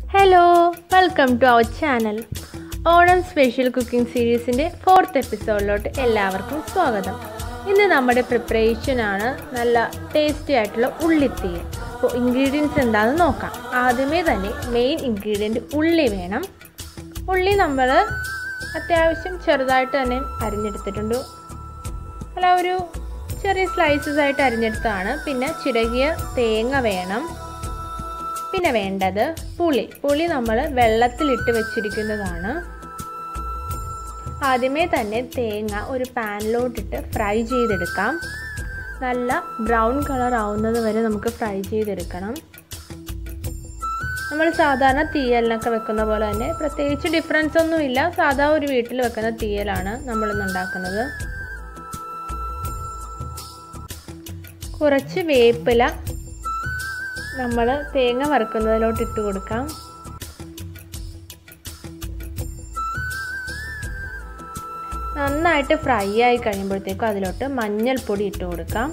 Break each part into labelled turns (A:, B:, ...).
A: hello welcome to our channel Onam special cooking സീരീസിൻ്റെ fourth എപ്പിസോഡിലോട്ട് എല്ലാവർക്കും സ്വാഗതം ഇന്ന് നമ്മുടെ പ്രിപ്പറേഷനാണ് നല്ല ടേസ്റ്റി ആയിട്ടുള്ള ഉള്ളിത്തീയൽ അപ്പോൾ ഇൻഗ്രീഡിയൻസ് എന്താണെന്ന് നോക്കാം ആദ്യമേ തന്നെ മെയിൻ ഇൻഗ്രീഡിയൻറ്റ് ഉള്ളി വേണം ഉള്ളി നമ്മൾ അത്യാവശ്യം ചെറുതായിട്ട് തന്നെ അരിഞ്ഞെടുത്തിട്ടുണ്ട് അല്ല ഒരു ചെറിയ സ്ലൈസസ് ആയിട്ട് അരിഞ്ഞെടുത്തതാണ് പിന്നെ ചിരകിയ തേങ്ങ വേണം പിന്നെ വേണ്ടത് പുളി പുളി നമ്മൾ വെള്ളത്തിലിട്ട് വെച്ചിരിക്കുന്നതാണ് ആദ്യമേ തന്നെ തേങ്ങ ഒരു പാനിലോട്ടിട്ട് ഫ്രൈ ചെയ്തെടുക്കാം നല്ല ബ്രൗൺ കളർ ആവുന്നത് വരെ നമുക്ക് ഫ്രൈ ചെയ്തെടുക്കണം നമ്മൾ സാധാരണ തീയലിനൊക്കെ വെക്കുന്ന പോലെ തന്നെ പ്രത്യേകിച്ച് ഡിഫറൻസ് ഒന്നുമില്ല സാധാ ഒരു വീട്ടിൽ വെക്കുന്ന തീയലാണ് നമ്മളിന്ന് ഉണ്ടാക്കുന്നത് കുറച്ച് വേപ്പില നമ്മൾ തേങ്ങ വറുക്കുന്നതിലോട്ട് ഇട്ട് കൊടുക്കാം നന്നായിട്ട് ഫ്രൈ ആയി കഴിയുമ്പോഴത്തേക്കും അതിലോട്ട് മഞ്ഞൾപ്പൊടി ഇട്ട് കൊടുക്കാം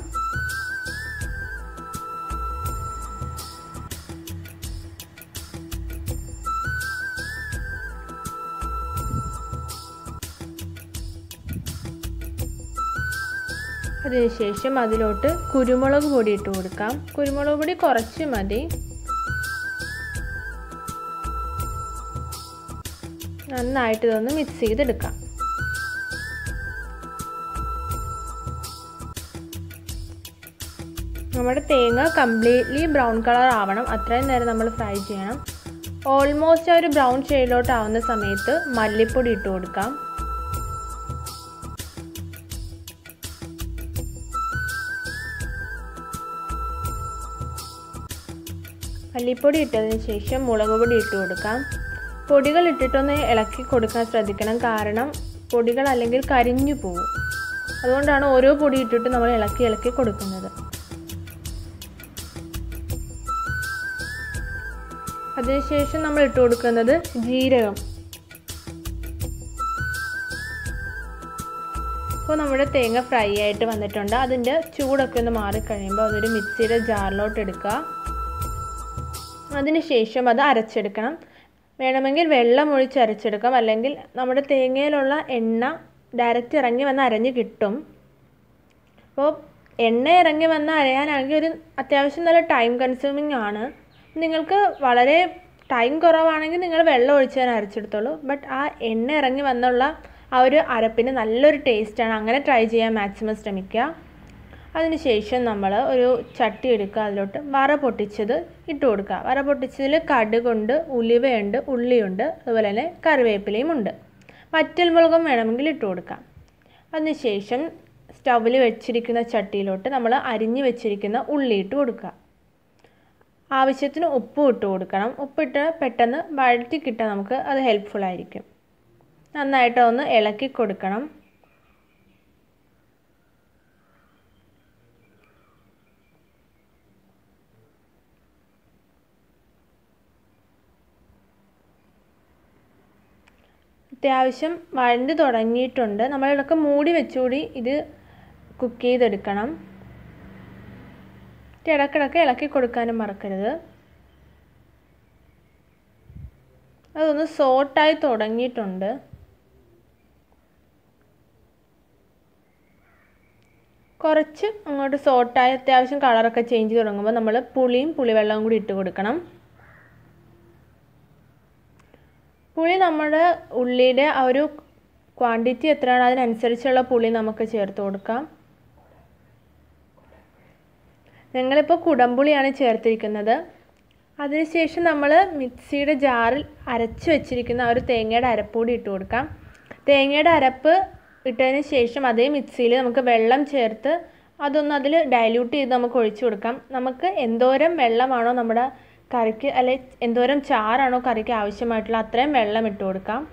A: അതിനുശേഷം അതിലോട്ട് കുരുമുളക് പൊടി ഇട്ട് കൊടുക്കാം കുരുമുളക് പൊടി കുറച്ച് മതി നന്നായിട്ട് ഇതൊന്ന് മിക്സ് ചെയ്തെടുക്കാം നമ്മുടെ തേങ്ങ കംപ്ലീറ്റ്ലി ബ്രൗൺ കളർ ആവണം അത്രയും നേരം നമ്മൾ ഫ്രൈ ചെയ്യണം ഓൾമോസ്റ്റ് ആ ഒരു ബ്രൗൺ ഷെയ്ഡിലോട്ട് ആവുന്ന സമയത്ത് മല്ലിപ്പൊടി ഇട്ട് കൊടുക്കാം മല്ലിപ്പൊടി ഇട്ടതിന് ശേഷം മുളക് പൊടി ഇട്ട് കൊടുക്കാം പൊടികൾ ഇട്ടിട്ടൊന്ന് ഇളക്കി കൊടുക്കാൻ ശ്രദ്ധിക്കണം കാരണം പൊടികൾ അല്ലെങ്കിൽ കരിഞ്ഞു പോകും അതുകൊണ്ടാണ് ഓരോ പൊടി ഇട്ടിട്ട് നമ്മൾ ഇളക്കി ഇളക്കി കൊടുക്കുന്നത് അതിനുശേഷം നമ്മൾ ഇട്ട് കൊടുക്കുന്നത് ജീരകം അപ്പോൾ നമ്മുടെ തേങ്ങ ഫ്രൈ ആയിട്ട് വന്നിട്ടുണ്ട് അതിൻ്റെ ചൂടൊക്കെ ഒന്ന് മാറിക്കഴിയുമ്പോൾ അതൊരു മിക്സിയുടെ ജാറിലോട്ട് എടുക്കുക അതിനുശേഷം അത് അരച്ചെടുക്കണം വേണമെങ്കിൽ വെള്ളം ഒഴിച്ച് അരച്ചെടുക്കാം അല്ലെങ്കിൽ നമ്മുടെ തേങ്ങയിലുള്ള എണ്ണ ഡയറക്റ്റ് ഇറങ്ങി വന്ന് അരഞ്ഞ് കിട്ടും അപ്പോൾ എണ്ണ ഇറങ്ങി വന്ന് അരയാനാണെങ്കിൽ ഒരു അത്യാവശ്യം നല്ല ടൈം കൺസ്യൂമിങ് ആണ് നിങ്ങൾക്ക് വളരെ ടൈം കുറവാണെങ്കിൽ നിങ്ങൾ വെള്ളം ഒഴിച്ച് തന്നെ അരച്ചെടുത്തോളൂ ബട്ട് ആ എണ്ണ ഇറങ്ങി വന്നുള്ള ആ ഒരു അരപ്പിന് നല്ലൊരു ടേസ്റ്റാണ് അങ്ങനെ ട്രൈ ചെയ്യാൻ മാക്സിമം ശ്രമിക്കുക അതിനുശേഷം നമ്മൾ ഒരു ചട്ടി എടുക്കുക അതിലോട്ട് വറ പൊട്ടിച്ചത് ഇട്ട് കൊടുക്കുക വറ പൊട്ടിച്ചതിൽ കടുകുണ്ട് ഉലുവയുണ്ട് ഉള്ളിയുണ്ട് അതുപോലെ തന്നെ കറിവേപ്പിലയും ഉണ്ട് വറ്റൽമുളകും വേണമെങ്കിൽ ഇട്ട് കൊടുക്കാം അതിനുശേഷം സ്റ്റൗവിൽ വെച്ചിരിക്കുന്ന ചട്ടിയിലോട്ട് നമ്മൾ അരിഞ്ഞു വെച്ചിരിക്കുന്ന ഉള്ളി ഇട്ട് കൊടുക്കുക ആവശ്യത്തിന് ഉപ്പും ഇട്ട് കൊടുക്കണം ഉപ്പിട്ട് പെട്ടെന്ന് വഴറ്റി കിട്ടാൻ നമുക്ക് അത് ഹെൽപ്ഫുൾ ആയിരിക്കും നന്നായിട്ട് ഒന്ന് ഇളക്കി കൊടുക്കണം അത്യാവശ്യം വഴണ്ട് തുടങ്ങിയിട്ടുണ്ട് നമ്മളിതൊക്കെ മൂടി വെച്ചുകൂടി ഇത് കുക്ക് ചെയ്തെടുക്കണം ഇടക്കിടക്ക് ഇളക്കി കൊടുക്കാനും മറക്കരുത് അതൊന്ന് സോട്ടായി തുടങ്ങിയിട്ടുണ്ട് കുറച്ച് അങ്ങോട്ട് സോട്ടായി അത്യാവശ്യം കളറൊക്കെ ചേഞ്ച് തുടങ്ങുമ്പോൾ നമ്മൾ പുളിയും പുളിവെള്ളവും കൂടി ഇട്ട് കൊടുക്കണം പുളി നമ്മുടെ ഉള്ളിയുടെ ആ ഒരു ക്വാണ്ടിറ്റി എത്രയാണ് അതിനനുസരിച്ചുള്ള പുളി നമുക്ക് ചേർത്ത് കൊടുക്കാം ഞങ്ങളിപ്പോൾ കുടംപുളിയാണ് ചേർത്തിരിക്കുന്നത് അതിനുശേഷം നമ്മൾ മിക്സിയുടെ ജാറിൽ അരച്ച് വെച്ചിരിക്കുന്ന ആ ഒരു തേങ്ങയുടെ അരപ്പൂടി ഇട്ട് കൊടുക്കാം തേങ്ങയുടെ അരപ്പ് ഇട്ടതിന് ശേഷം അതേ മിക്സിയിൽ നമുക്ക് വെള്ളം ചേർത്ത് അതൊന്ന് അതിൽ ഡൈല്യൂട്ട് ചെയ്ത് നമുക്ക് ഒഴിച്ചു കൊടുക്കാം നമുക്ക് എന്തോരം വെള്ളമാണോ നമ്മുടെ കറിക്ക് അല്ലെ എന്തോരം ചാറാണോ കറിക്ക് ആവശ്യമായിട്ടുള്ള അത്രയും വെള്ളം ഇട്ട് കൊടുക്കാം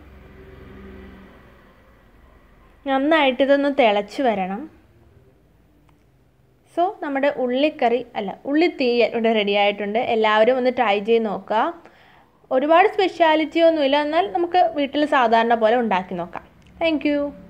A: നന്നായിട്ട് ഇതൊന്ന് തിളച്ച് വരണം സോ നമ്മുടെ ഉള്ളിക്കറി അല്ല ഉള്ളിത്തീയൽ ഇവിടെ റെഡി ആയിട്ടുണ്ട് എല്ലാവരും ഒന്ന് ട്രൈ ചെയ്ത് നോക്കുക ഒരുപാട് സ്പെഷ്യാലിറ്റി ഒന്നുമില്ല എന്നാൽ നമുക്ക് വീട്ടിൽ സാധാരണ പോലെ ഉണ്ടാക്കി നോക്കാം താങ്ക്